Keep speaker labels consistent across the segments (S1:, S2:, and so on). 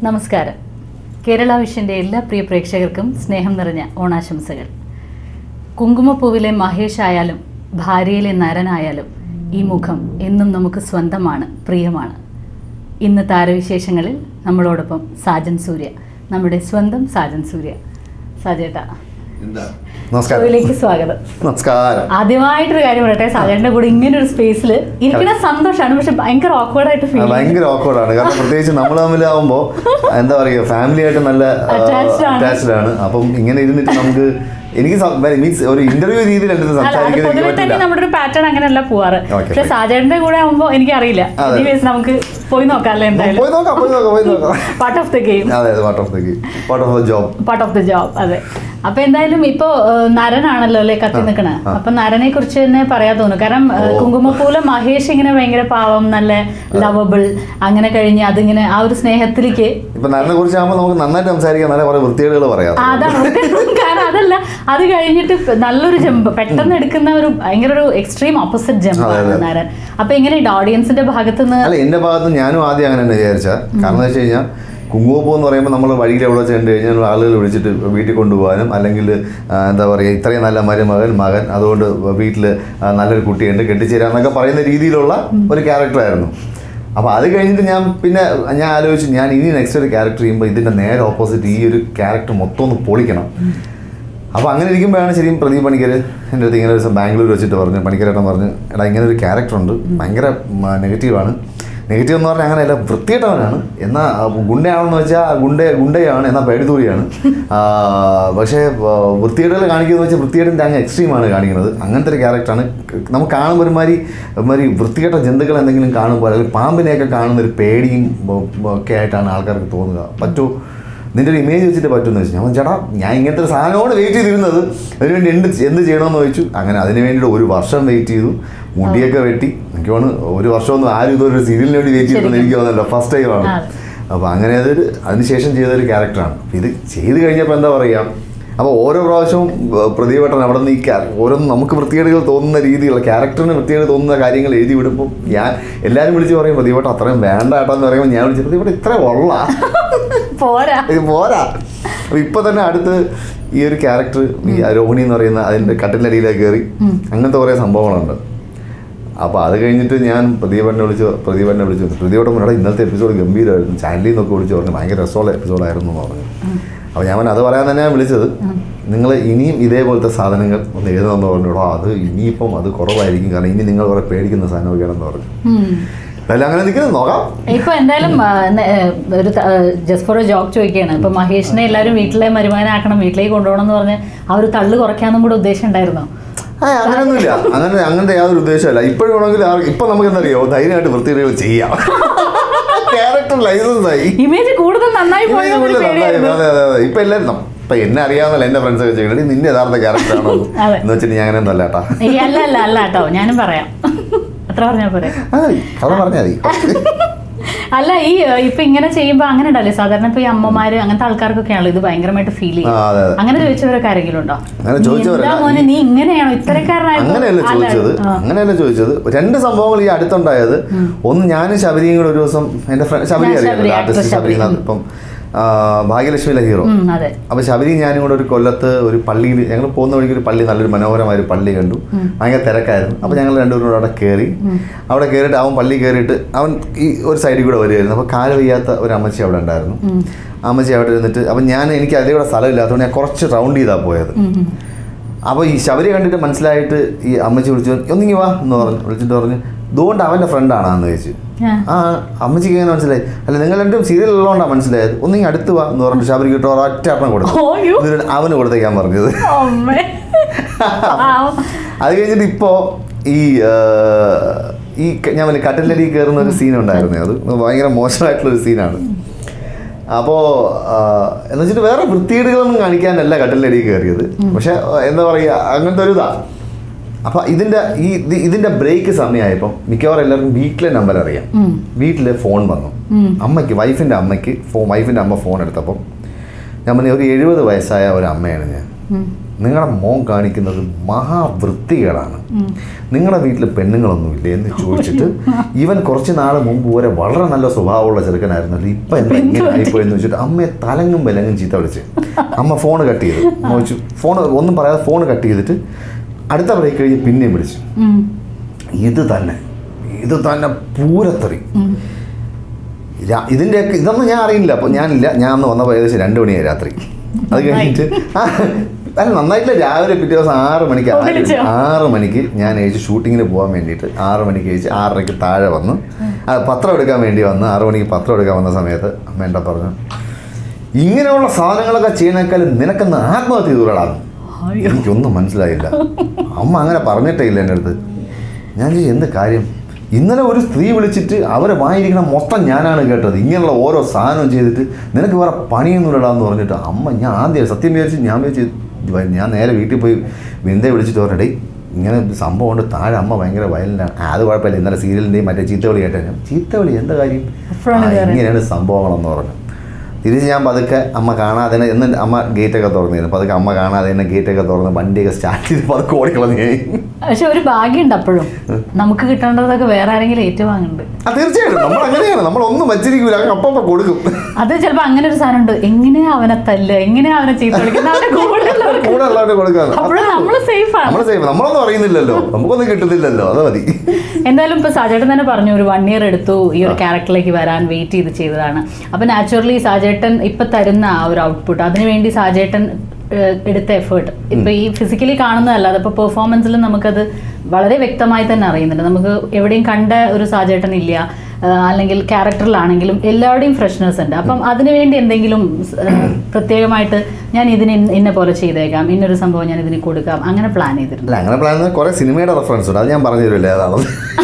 S1: നമസ്കാരം കേരള വിഷൻ്റെ എല്ലാ പ്രിയ പ്രേക്ഷകർക്കും സ്നേഹം നിറഞ്ഞ ഓണാശംസകൾ കുങ്കുമപ്പൂവിലെ മഹേഷ് ആയാലും ഭാര്യയിലെ നരനായാലും ഈ മുഖം എന്നും നമുക്ക് സ്വന്തമാണ് പ്രിയമാണ് ഇന്ന് താരവിശേഷങ്ങളിൽ നമ്മളോടൊപ്പം സാജൻ സൂര്യ നമ്മുടെ സ്വന്തം സാജൻ സൂര്യ സാജേട്ടാ
S2: നമസ്കാരം
S1: ഷോയിലേക്ക് സ്വാഗതം
S2: നമസ്കാരം
S1: ആദ്യമായിട്ടൊരു കാര്യം പറയട്ടെ സാജേട്ടൻ്റെ കൂടെ ഇങ്ങനെ ഒരു സ്പേസിൽ ഇരിക്കുന്ന സന്തോഷമാണ് പക്ഷെ ഭയങ്കര ഓക്വേർഡായിട്ട്
S2: ആ,
S1: ഫീൽ
S2: ഭയങ്കര ഓക്കോർഡാണ് കാരണം പ്രത്യേകിച്ച് നമ്മൾ തമ്മിലാവുമ്പോൾ എന്താ പറയുക ഫാമിലി ആയിട്ട് നല്ല
S1: Attached ആണ്.
S2: അറ്റാച്ച്ഡ് ആണ് അപ്പം ഇങ്ങനെ ഇരുന്നിട്ട് നമുക്ക് എനിക്ക് മീൻസ് ഒരു ഇന്റർവ്യൂ രീതിയിൽ എൻ്റെ അടുത്ത്
S1: അല്ല അത്
S2: സംസാരിക്കാൻ എനിക്ക്
S1: പൊതുവെ തന്നെ
S2: പറ്റില്ല
S1: നമ്മുടെ ഒരു പാറ്റേൺ അങ്ങനെയല്ല പോവാറ്
S2: Okay,
S1: പക്ഷെ
S2: fine.
S1: സാജേട്ടന്റെ കൂടെ ആവുമ്പോ എനിക്കറിയില്ല
S2: അതെ.
S1: Anyways, നമുക്ക് പോയി നോക്കാം അല്ലേ എന്തായാലും
S2: പോയി നോക്കാം പോയി നോക്കാം പോയി നോക്കാം
S1: പാർട്ട് ഓഫ് ദ ഗെയിം
S2: അതെ അതെ part of the part of the job
S1: part of the job അതെ അപ്പൊ എന്തായാലും ഇപ്പൊ ഏഹ്, നരനാണല്ലോ അല്ലെ കത്തി നിൽക്കണേ
S2: ആ.
S1: അപ്പൊ നരനെ കുറിച്ച് തന്നെ പറയാൻ തോന്നുന്നു കാരണം ഏഹ്,
S2: ഓ.
S1: കുങ്കുമപ്പൂല മഹേഷ് ഇങ്ങനെ ഭയങ്കര പാവം നല്ല ലവബിൾ അങ്ങനെ കഴിഞ്ഞ് അതിങ്ങനെ ആ ഒരു സ്നേഹത്തിലേക്ക്
S2: ഇപ്പൊ നരനെ കുറിച്ചാകുമ്പോൾ നമുക്ക് നന്നായിട്ട് സംസാരിക്കാൻ നല്ല കുറെ വൃത്തികേടുകൾ പറയാം
S1: ആ, അതാണ് കാരണം അതല്ല അത് കഴിഞ്ഞിട്ട് നല്ലൊരു ജമ്പ് പെട്ടെന്ന് എടുക്കുന്ന ഒരു ഭയങ്കര ഒരു എക്സ്ട്രീം ഓപ്പോസിറ്റ്
S2: അതെ,
S1: ജമ്പാണ്
S2: അതെ.
S1: നരൻ അപ്പൊ ഇങ്ങനെ ഓഡിയൻസിന്റെ ഭാഗത്ത് നിന്ന്
S2: അല്ല എൻ്റെ ഭാഗത്ത് ഞാനും ആദ്യം അങ്ങനെ തന്നെ വിചാരിച്ച കാരണം എന്ന് വെച്ച് കഴിഞ്ഞാൽ കുങ്കുമപ്പൂ എന്ന് പറയുമ്പോൾ നമ്മൾ വഴിയിൽ എവിടെ ചെന്ന് കഴിഞ്ഞാൽ ആളുകൾ വിളിച്ചിട്ട് വീട്ടിൽ കൊണ്ടുപോകാനും അല്ലെങ്കിൽ ആ, എന്താ പറയുക ഇത്രയും നല്ല മരുമകൻ മകൻ അതുകൊണ്ട് വീട്ടിൽ നല്ലൊരു കുട്ടിയുണ്ട് കെട്ടിച്ചേരാന്നൊക്കെ പറയുന്ന രീതിയിലുള്ള ഒരു ക്യാരക്ടറായിരുന്നു അപ്പോൾ അത് കഴിഞ്ഞിട്ട് ഞാൻ പിന്നെ ഞാൻ ആലോചിച്ചു ഞാൻ ഇനി നെക്സ്റ്റ് ഒരു ക്യാരക്ടർ ചെയ്യുമ്പോൾ ഇതിൻ്റെ നേരെ ഓപ്പോസിറ്റ് ഈ ഒരു ക്യാരക്ടർ മൊത്തം ഒന്ന് പൊളിക്കണം അപ്പോൾ അങ്ങനെ ഇരിക്കുമ്പോഴാണ് ശരിക്കും പ്രദീപ് പണിക്കർ എൻ്റെ അടുത്ത് ഇങ്ങനെ ഒരു ദിവസം ബാംഗ്ലൂർ വെച്ചിട്ട് പറഞ്ഞു പണിക്കരേട്ടൻ പറഞ്ഞു എടാ ഇങ്ങനെ ഒരു ക്യാരക്ടർ ഉണ്ട് ഭയങ്കര നെഗറ്റീവാണ് നെഗറ്റീവ് എന്ന് പറഞ്ഞാൽ അങ്ങനെയല്ല വൃത്തികെട്ടവനാണ് എന്നാൽ ഗുണ്ടയാണെന്ന് വെച്ചാൽ ഗുണ്ട ഗുണ്ടയാണ് എന്നാൽ പേടിത്തൂരിയാണ് ആ, പക്ഷേ ആ, വൃത്തികേടുകൾ കാണിക്കുന്നത് വെച്ചാൽ വൃത്തികേടിൻ്റെ അങ്ങ് എക്സ്ട്രീമാണ് കാണിക്കുന്നത് അങ്ങനത്തെ ഒരു ക്യാരക്ടറാണ് നമുക്ക് കാണുമ്പോൾ ഒരുമാതിരി ഒരുമാതിരി വൃത്തികെട്ട ജന്തുക്കൾ എന്തെങ്കിലും കാണുമ്പോൾ അല്ലെങ്കിൽ പാമ്പിനെയൊക്കെ കാണുന്ന ഒരു പേടിയും ബ- ബ- ഒക്കെ ആയിട്ടാണ് ആൾക്കാർക്ക് തോന്നുക പറ്റുമോ നിന്റെ ഒരു ഇമേജ് വെച്ചിട്ട് പറ്റുമെന്ന് വെച്ചു ഞാൻ ചേട്ടാ ഞാൻ ഇങ്ങനത്തെ ഒരു സാധനമാണ് വെയിറ്റ് ചെയ്തിരുന്നത് അതിനുവേണ്ടി എന്ത് എന്ത് ചെയ്യണമെന്ന് ചോദിച്ചു അങ്ങനെ അതിന് വേണ്ടിയിട്ട് ഒരു വർഷം വെയിറ്റ് ചെയ്തു മുടിയൊക്കെ വെട്ടി എനിക്ക് തോന്നുന്നു ഒരു വർഷമൊന്നും ആരും ഇതൊരു സീരിയലിന് വേണ്ടി വെയിറ്റ് ചെയ്തിട്ടുണ്ട് എനിക്ക് തോന്നുന്നല്ലോ ഫസ്റ്റ് ടൈമാണ്
S1: അതെ.
S2: അപ്പോൾ അങ്ങനെ അതൊരു അതിനുശേഷം ചെയ്തൊരു ക്യാരക്ടറാണ് ഇത് ചെയ്ത് കഴിഞ്ഞപ്പോൾ എന്താ പറയുക അപ്പോൾ ഓരോ പ്രാവശ്യവും ഏർ, പ്രദീപേട്ടൻ അവിടെ നിന്ന് ഈ ക്യാ- ഓരോന്നും നമുക്ക് വൃത്തികേടുകൾ തോന്നുന്ന രീതിയിലുള്ള ക്യാരക്ടറിന് വൃത്തികേട് തോന്നുന്ന കാര്യങ്ങൾ എഴുതി വിടുമ്പോൾ ഞാൻ എല്ലാവരും വിളിച്ച് പറയും പ്രദീപേട്ടൻ അത്രയും വേണ്ട കേട്ടോ എന്ന് പറയുമ്പോൾ ഞാൻ വിളിച്ചു പ്രദീപേട്ടൻ ഇത്ര ഉള്ള
S1: പോരാ
S2: ഇത് പോരാ അപ്പൊ ഇപ്പൊ തന്നെ അടുത്ത് ഈ ഒരു ക്യാരക്ടർ ഈ രോഹിണി എന്ന് പറയുന്ന അതിന്റെ കട്ടിലടിയിലേക്ക് കയറി അങ്ങനത്തെ കുറെ സംഭവങ്ങളുണ്ട് അപ്പൊ അത് കഴിഞ്ഞിട്ട് ഞാൻ പ്രദീപനെ വിളിച്ച് പ്രദീപനെ വിളിച്ചു പ്രദീപേട്ടൻ പറഞ്ഞാൽ ഇന്നത്തെ എപ്പിസോഡ് ഗംഭീരമായിരുന്നു ചാനലിൽ നിന്നൊക്കെ വിളിച്ച് പറഞ്ഞു ഭയങ്കര രസമുള്ള എപ്പിസോഡായിരുന്നു എന്ന് പറഞ്ഞു അപ്പോൾ ഞാൻ പറഞ്ഞു, അത് പറയാൻ തന്നെയാണ് വിളിച്ചത് നിങ്ങൾ ഇനിയും ഇതേപോലത്തെ സാധനങ്ങൾ ഒന്ന് എഴുതണമെന്ന് പറഞ്ഞോടോ അത് ഇനിയിപ്പം അത് കുറവായിരിക്കും കാരണം ഇനി നിങ്ങൾ കുറെ പേടിക്കുന്ന സാധനമൊക്കെയാണെന്ന് പറഞ്ഞു
S1: ഉം.
S2: എന്തായാലും അങ്ങനെ നിൽക്കുന്നത് നോക്കാം
S1: ഇപ്പൊ എന്തായാലും ആ, ന- ഏ, ഒരു ജസ്റ്റ് ഫോർ എ ജോബ് ചോദിക്കുകയാണ് ഇപ്പൊ മഹേഷിനെ എല്ലാവരും വീട്ടിലെ മരുമകനാക്കണം വീട്ടിലേക്ക് കൊണ്ടുപോകണം എന്ന് പറഞ്ഞ് ആ ഒരു തള്ളു കുറയ്ക്കാന്നും കൂടെ ഉദ്ദേശം ഉണ്ടായിരുന്നോ
S2: ആ, അങ്ങനെയൊന്നുമില്ല അങ്ങനെ അങ്ങനത്തെ യാതൊരു ഉദ്ദേശമല്ല ഇപ്പോഴും വേണമെങ്കിൽ ആർ- ഇപ്പൊ നമുക്ക് എന്തറിയോ ധൈര്യമായിട്ട് വൃത്തികൾ ചെയ്യാം ക്യാരക്ടർ ലൈസൻസ് ആയി
S1: ഇമേജ് കൂടുതൽ നന്നായി
S2: ഇത്
S1: പോയോ
S2: കൂടുതൽ നന്നായി. അതെ അതെ അതെ ഇപ്പൊ എല്ലാവരും നം- ഇപ്പൊ എന്നെ അറിയാവുന്നല്ല എന്റെ ഫ്രണ്ട്സ് ഒക്കെ ചെയ്യുന്നത് നിന്റെ യഥാർത്ഥ ക്യാരക്ടർ ആണോ
S1: അതെ.
S2: എന്ന് വെച്ചിട്ട് ഞാൻ അങ്ങനെ ഒന്നല്ല കേട്ടാ
S1: ഏയ് അല്ല അല്ല അല്ല കേട്ടോ ഞാനും പറയാം അത്ര പറഞ്ഞാ പോരെ
S2: ആ കഥ പറഞ്ഞാൽ മതി
S1: അല്ല ഈ ഏ, ഇപ്പൊ ഇങ്ങനെ ചെയ്യുമ്പോ അങ്ങനെ ഉണ്ടല്ലേ സാധാരണ ഇപ്പൊ ഈ അമ്മമാര് അങ്ങനത്തെ ആൾക്കാർക്കൊക്കെയാണല്ലോ ഇത് ഭയങ്കരമായിട്ട് ഫീൽ
S2: ആ,
S1: ചെയ്യും
S2: അതെ, അതെ.
S1: അങ്ങനെ ചോദിച്ചവരൊക്കെ ആരെങ്കിലും ഉണ്ടോ
S2: അങ്ങനെ
S1: നീ
S2: ചോദിച്ചവരല്ല.
S1: എന്താ മോനെ നീ ഇങ്ങനെയാണോ ഇത്തരക്കാരനായപ്പോ
S2: അങ്ങനെയല്ല
S1: അല്ല,
S2: ചോദിച്ചത്
S1: ആ.
S2: അങ്ങനെയല്ല ചോദിച്ചത് രണ്ട് സംഭവങ്ങൾ ഈ അടുത്തുണ്ടായത് ഒന്ന് ഞാനും ശബരിയും കൂടെ ഒരു ദിവസം എന്റെ ഫ്രണ്ട് ശബരി
S1: ഞാൻ ശബരി,
S2: അറിയാം ആർട്ടിസ്റ്റ്
S1: actress ശബരി.
S2: ശബരി ഇപ്പം ആ, ഭാഗ്യലക്ഷ്മിയിലെ ഹീറോ
S1: ഉം, അതെ
S2: അപ്പോൾ ശബരി ഞാനും കൂടെ ഒരു കൊല്ലത്ത് ഒരു പള്ളിയിൽ ഞങ്ങൾ പോകുന്ന വഴിക്ക് ഒരു പള്ളി നല്ലൊരു മനോഹരമായ ഒരു പള്ളി കണ്ടു ഭയങ്കര തിരക്കായിരുന്നു അപ്പോൾ ഞങ്ങൾ രണ്ടുപേരും കൂടെ അവിടെ കയറി അവിടെ കയറിയിട്ട് അവൻ പള്ളി കയറിയിട്ട് അവൻ ഈ ഒരു സൈഡിൽ കൂടെ വരികയായിരുന്നു അപ്പോൾ കാല് വയ്യാത്ത ഒരു അമ്മച്ചി അവിടെ ഉണ്ടായിരുന്നു അമ്മച്ചി അവിടെ ഇരുന്നിട്ട് അപ്പം ഞാൻ എനിക്ക് അതിൽ കൂടെ സ്ഥലമില്ലാത്തതുകൊണ്ട് ഞാൻ കുറച്ച് റൗണ്ട് ചെയ്താൽ പോയത്
S1: ഉം, ഉം.
S2: അപ്പോൾ ഈ ശബരി കണ്ടിട്ട് മനസ്സിലായിട്ട് ഈ അമ്മച്ചി വിളിച്ചു ഒന്നിങ്ങി വാ എന്ന് പറഞ്ഞു വിളിച്ചിട്ട് പറഞ്ഞു ഇതുകൊണ്ട് അവൻ്റെ ഫ്രണ്ടാണെന്ന് ചോദിച്ചു
S1: ആ.
S2: ആ അമ്മച്ചിക്ക് എങ്ങനെ മനസ്സിലായി അല്ല നിങ്ങൾ രണ്ടും സീരിയൽ ഉള്ളതുകൊണ്ടാണ് മനസ്സിലായത് ഒന്നിങ്ങി അടുത്ത് വാ എന്ന് പറഞ്ഞു ശബരി കിട്ടോ ഒറ്റ എണ്ണം കൊടുത്തു
S1: ഓയ്യോ.
S2: എന്നിട്ട് അവന് കൊടുത്തേക്കാൻ പറഞ്ഞത്
S1: അമ്മേ. പാവം.
S2: അത് കഴിഞ്ഞിട്ട് ഇപ്പോൾ ഈ ആ, ഈ ക- ഞാൻ പറഞ്ഞ കട്ടിലടി കയറുന്ന ഒരു സീൻ ഉണ്ടായിരുന്നു അത് ഭയങ്കര മോശമായിട്ടുള്ള ഒരു സീനാണ് അപ്പോൾ എന്ന് വെച്ചിട്ട് വേറെ വൃത്തികേടുകളൊന്നും കാണിക്കാനല്ല കട്ടിലടി കയറിയത് പക്ഷെ ആ, എന്താ പറയുക അങ്ങനത്തെ ഒരു ഇതാ അപ്പോൾ ഇതിൻ്റെ ഈ ഇത് ഇതിൻ്റെ ബ്രേക്ക് സമയമായപ്പോൾ മിക്കവാറും എല്ലാവർക്കും വീട്ടിലെ നമ്പർ അറിയാം
S1: ഉം.
S2: വീട്ടിൽ ഫോൺ വന്നു
S1: ഉം.
S2: അമ്മയ്ക്ക് വൈഫിൻ്റെ അമ്മയ്ക്ക് ഫോ വൈഫിൻ്റെ അമ്മ ഫോൺ എടുത്തപ്പം ഞാൻ പറഞ്ഞ ഒരു എഴുപത് വയസ്സായ ഒരു അമ്മയാണ് ഞാൻ
S1: ഉം.
S2: നിങ്ങളുടെ മോൻ കാണിക്കുന്നത് മഹാവൃത്തികേടാണ് നിങ്ങളുടെ വീട്ടിൽ പെണ്ണുങ്ങളൊന്നുമില്ലേ എന്ന് ചോദിച്ചിട്ട് ഇവൻ കുറച്ച് നാൾ മുമ്പ് വരെ വളരെ നല്ല സ്വഭാവമുള്ള ചെറുക്കനായിരുന്നല്ലോ ഇപ്പം എന്താ ഇങ്ങനെ ആയിപ്പോയെന്ന് വെച്ചിട്ട് അമ്മയെ തലങ്ങും വിലങ്ങും ചീത്ത വിളിച്ച് അമ്മ ഫോൺ കട്ട് ചെയ്തു ചോദിച്ചു ഫോൺ ഒന്നും പറയാതെ ഫോൺ കട്ട് ചെയ്തിട്ട് അടുത്ത ബ്രേക്ക് കഴിഞ്ഞ് പിന്നെയും വിളിച്ചു
S1: ഉം.
S2: ഇത് തന്നെ ഇത് തന്നെ പൂരത്തെറി രാ- ഇതിൻ്റെയൊക്കെ ഇതൊന്നും ഞാൻ അറിയില്ല അപ്പോൾ ഞാനില്ല ഞാൻ അന്ന് വന്നപ്പോൾ ഏകദേശം രണ്ട് മണിയായി രാത്രി അത് കഴിഞ്ഞിട്ട് ആ, അല്ല നന്നായിട്ടില്ല രാവിലെ പിറ്റേ ദിവസം ആറ് മണിക്ക് ആറ്
S1: വിളിച്ചോ?
S2: ആറ് മണിക്ക് ഞാൻ കഴിച്ച് ഷൂട്ടിങ്ങിന് പോകാൻ വേണ്ടിയിട്ട് ആറ് മണിക്ക് കഴിച്ച് ആറരയ്ക്ക് താഴെ വന്ന് ആ, പത്രം എടുക്കാൻ വേണ്ടി വന്ന് ആറ് മണിക്ക് പത്രം എടുക്കാൻ വന്ന സമയത്ത് അമ്മ എന്താ പറഞ്ഞു ഇങ്ങനെയുള്ള സാധനങ്ങളൊക്കെ ചെയ്യണേക്കാളും നിനക്കെന്ന് ആത്മഹത്യ ചെയ്തുകൂടാണ്
S1: അയ്യോ.
S2: എനിക്കൊന്നും മനസ്സിലായില്ല അമ്മ അങ്ങനെ പറഞ്ഞിട്ടേ ഇല്ല എൻ്റെ അടുത്ത് ഞാൻ ചോദിച്ചു എന്ത് കാര്യം ഇന്നലെ ഒരു സ്ത്രീ വിളിച്ചിട്ട് അവരെ വാങ്ങിയിരിക്കണ മൊത്തം ഞാനാണ് കേട്ടത് ഇങ്ങനെയുള്ള ഓരോ സാധനം ചെയ്തിട്ട് നിനക്ക് വേറെ പണിയൊന്നുമില്ലടാന്ന് പറഞ്ഞിട്ട് അമ്മ ഞാൻ ആദ്യം സത്യം വിചാരിച്ച് ഞാൻ വിചാരിച്ച് ഞാൻ നേരെ വീട്ടിൽ പോയി വിന്ദയെ വിളിച്ചിട്ട് പറഞ്ഞടേ ഇങ്ങനെ ഒരു സംഭവം ഉണ്ട് താഴെ അമ്മ ഭയങ്കര വയലിനാണ് ആ, അത് കുഴപ്പമില്ല ഇന്നലെ സീരിയലിൻ്റെയും മറ്റേ ചീത്തവിളി കേട്ടേ ഞാൻ ചീത്തവിളി എന്താ കാര്യം
S1: അപ്പോഴാണ്
S2: ആ,
S1: ഇത്
S2: ഇങ്ങനെയാണ് സംഭവങ്ങളെന്ന് പറഞ്ഞു തിരിച്ച് ഞാൻ പതുക്കെ അമ്മ കാണാതെ തന്നെ എന്ന് അമ്മ ഗേറ്റൊക്കെ തുറന്നിരുന്നു പതുക്കെ അമ്മ കാണാതെ തന്നെ ഗേറ്റൊക്കെ തുറന്ന് വണ്ടിയൊക്കെ സ്റ്റാർട്ട് ചെയ്ത് പതുക്കെ ഓടിക്കളഞ്ഞു
S1: പക്ഷെ ഒരു ഭാഗ്യമുണ്ട് അപ്പോഴും നമുക്ക് കിട്ടേണ്ടതൊക്കെ വേറെ ആരെങ്കിലും ഏറ്റുവാങ്ങുന്നുണ്ട്
S2: ആ തീർച്ചയായിട്ടും നമ്മൾ അങ്ങനെയാണ് നമ്മൾ ഒന്നും വച്ചിരിക്കൂല അങ്ങ് അപ്പം അപ്പം കൊടുക്കും
S1: അത് ചിലപ്പോ അങ്ങനെ ഒരു സാധനം ഉണ്ട് എങ്ങനെയാ അവനെ തല്ല് എങ്ങനെയാ അവനെ ചീത്ത വിളിക്കുന്നത് അവന്റെ കൂടെയുള്ളവർക്ക്
S2: കൂടെ ഉള്ളവരുടെ കൊടുക്കാന്ന്
S1: അപ്പോഴും നമ്മൾ സേഫ് ആണ്
S2: നമ്മൾ സേഫ് നമ്മളൊന്നും അറിയുന്നില്ലല്ലോ നമുക്കൊന്നും കിട്ടുന്നില്ലല്ലോ അത് മതി
S1: എന്തായാലും ഇപ്പൊ സാജേട്ടൻ തന്നെ പറഞ്ഞു ഒരു വൺ ഇയർ എടുത്തു ഈ ഒരു ക്യാരക്ടറിലേക്ക് വരാൻ വെയിറ്റ് ചെയ്ത് ചെയ്തതാണ് അപ്പൊ നാച്ചുറലി സാജേട്ടൻ ഇപ്പൊ തരുന്ന ആ ഒരു ഔട്ട്പുട്ട് അതിനുവേണ്ടി സാജേട്ടൻ ഏഹ്, എടുത്ത എഫേർട്ട് ഇപ്പൊ ഈ ഫിസിക്കലി കാണുന്നതല്ല അതിപ്പോ പെർഫോമൻസിൽ നമുക്കത് വളരെ വ്യക്തമായി തന്നെ അറിയുന്നുണ്ട് നമുക്ക് എവിടെയും കണ്ട ഒരു സാജേട്ടൻ ഇല്ല ഏഹ്, അല്ലെങ്കിൽ ക്യാരക്ടറിലാണെങ്കിലും എല്ലാവരുടെയും ഫ്രഷ്നെസ് ഉണ്ട് അപ്പം അതിനുവേണ്ടി എന്തെങ്കിലും ഏഹ്, പ്രത്യേകമായിട്ട് ഞാൻ ഇതിന് ഇന്ന- ഇന്ന പോലെ ചെയ്തേക്കാം ഇന്നൊരു സംഭവം ഞാൻ ഇതിന് കൊടുക്കാം അങ്ങനെ പ്ലാൻ ചെയ്തിട്ടുണ്ട്
S2: അല്ല അങ്ങനെ പ്ലാൻ കുറെ സിനിമയുടെ റെഫറൻസ് ഉണ്ട് അത് ഞാൻ പറഞ്ഞു തരില്ല ഏതാണെന്ന്